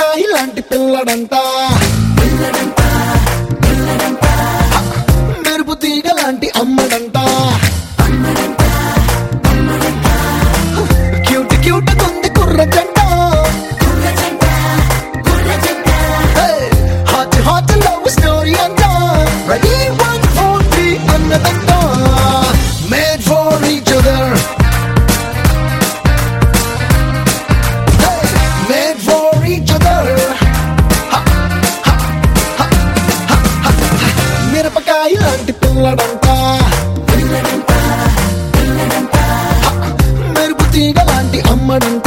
మిరపకాయ లాంటి పిల్లడంట మెరుపు తీగ లాంటి అమ్మడంట క్యూట్ క్యూట్ కొంది కుర్ర జంట హాట్ హాట్ లవ్ స్టోరీ అంట రెడీ వన్ ఫోర్ త్రీ అన్నదంట made for each other made for each other మిరపకాయ లాంటి పిల్లడంట మెరుపు తీగ లాంటి అమ్మడంట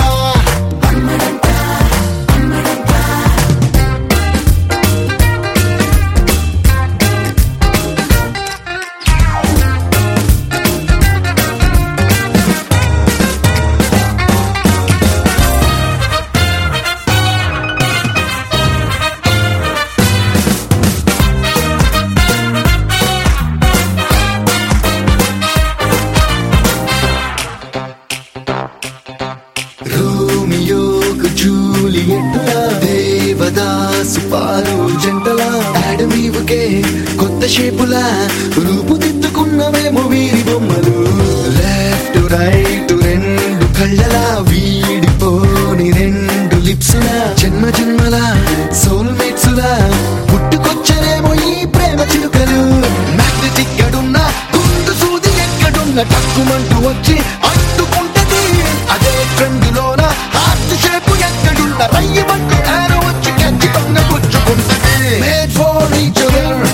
రోమియోకు జూలియట్లా దేవదాసు పాలు జంటలా అడవివుకే కొత్త షేపులా రూపుదిద్దుకున్నవేమో వీరి బొమ్మలు లెఫ్ట్ రైట్ రెండు కళ్ళలా వీడిపోని రెండు లిప్సులా జన్మ జన్మల సోల్మేట్సులా పుట్టుకొచ్చనేమో ఈ ప్రేమ చిలుకలు మ్యాగ్నెటిక్ గడున్న గుండు సూది ఎక్కడున్న టక్కుమంటూ వచ్చి అంటుకుంటది అదే ట్రెండ్లోన హార్ట్ షేప్ ఎక్కడున్న రయ్యమంటూ ఆరో వచ్చి ఖచ్చితంగా గుచ్చుకుంటది made for each other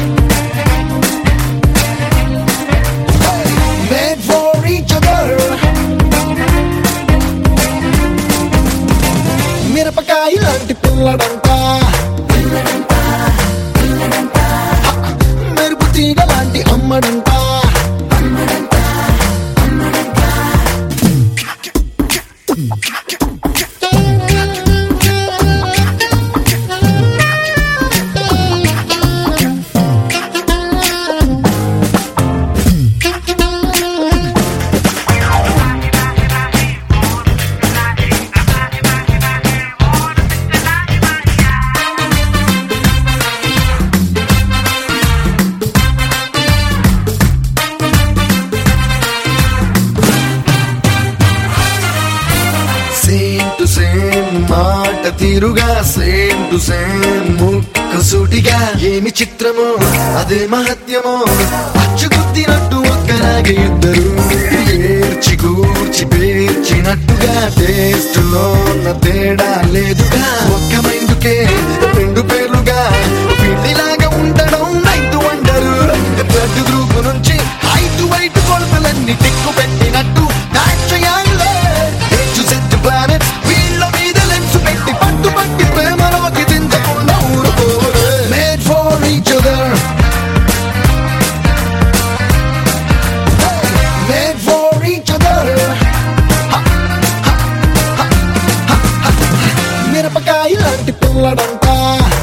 made for each other మిరపకాయ లాంటి పిల్లడంట మెరుపు తీగ లాంటి అమ్మడంట సేమ్ టు సేమ్ మాట తీరుగా సేమ్ టు సేమ్ ముక్క సూటిగా ఏమి చిత్రమో అదే మహత్యమో అచ్చుకుద్దినట్టు ఒక్కలాగే ఇద్దరు ఏర్చి కూర్చి పేర్చినట్టుగా టేస్ట్ లో ఉన్న తేడా లేదుగా ఒక్క మైందుకే రెండు పేర్లుగా పిల్లిలాగా ఉండడం నైట్ వండరు బ్లడ్ గ్రూప్ నుంచి హైట్ వైట్ కొలతలన్నీ టిక్కు పెట్టినట్టు నాట్యాలే సెట్ ప్లానెట్స్ వీళ్ళ మీద లెన్స్ పెట్టి పట్టు పట్టి ప్రేమలోకి దించకుండా ఊరుకోరు made for each other made for each other మిరపకాయ లాంటి పిల్లడంట